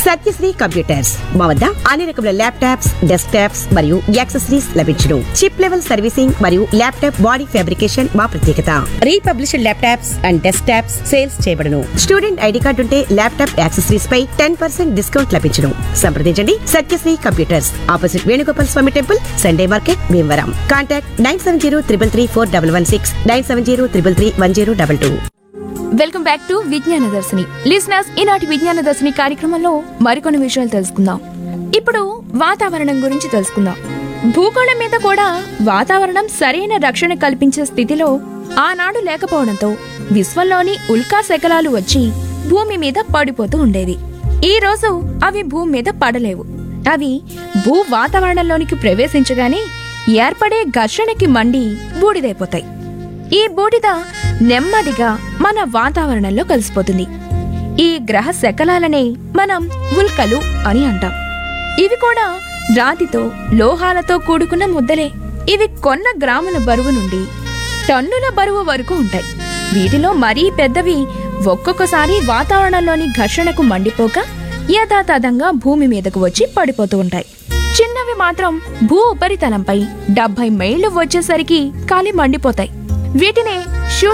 Satyasri computers మా వద్ద అన్ని రకముల ల్యాప్టాప్స్ డెస్క్ టాప్స్ మరియు యాక్సెసరీస్ లభించును చిప్ లెవెల్ సర్వీసింగ్ మరియు ల్యాప్టాప్ బాడీ ఫ్యాబ్రికేషన్ మా ప్రత్యేకత republished laptops and desktops sales చేయబడును స్టూడెంట్ ఐడి కార్డు ఉంటే ల్యాప్టాప్ యాక్సెసరీస్ పై టెన్ పర్సెంట్ డిస్కౌంట్ లభించును సంప్రదించండి Satyasri computers opposite Venugopal Swamy temple Sunday market Bhimavaram contact nine seven zero triple three four double one six nine seven zero triple three one zero double two welcome back to విజ్ఞాన దర్శిని listeners ఈనాటి విజ్ఞాన దర్శిని కార్యక్రమంలో మరికొన్ని విషయాలు తెలుసుకుందాం ఇప్పుడు వాతావరణం గురించి తెలుసుకుందాం భూగోళం మీద కూడా వాతావరణం సరైన రక్షణ కల్పించే స్థితిలో ఆనాడు లేకపోవడంతో విశ్వంలోని ఉల్కా శకలాలు వచ్చి భూమి మీద పడిపోతూ ఉండేవి ఈ రోజు అవి భూమి మీద పడలేవు అవి భూ వాతావరణంలోనికి ప్రవేశించగానే ఏర్పడే ఘర్షణకి మండి బూడిదైపోతాయి ఈ బూడిద నెమ్మదిగా మన వాతావరణంలో కలిసిపోతుంది ఈ గ్రహ శకలాలనే మనం ఉల్కలు అని అంటాం ఇవి కూడా రాతితో లోహాలతో కూడుకున్న ముద్దలే ఇవి కొన్న గ్రాముల బరువు నుండి టన్నుల బరువు వరకు ఉంటాయి వీటిలో మరీ పెద్దవి ఒక్కొక్కసారి వాతావరణంలోని ఘర్షణకు మండిపోక యథాతథంగా భూమి మీదకు వచ్చి పడిపోతూ ఉంటాయి చిన్నవి మాత్రం భూ ఉపరితలంపై డెబ్బై మైళ్లు వచ్చేసరికి కాలి మండిపోతాయి వీటినే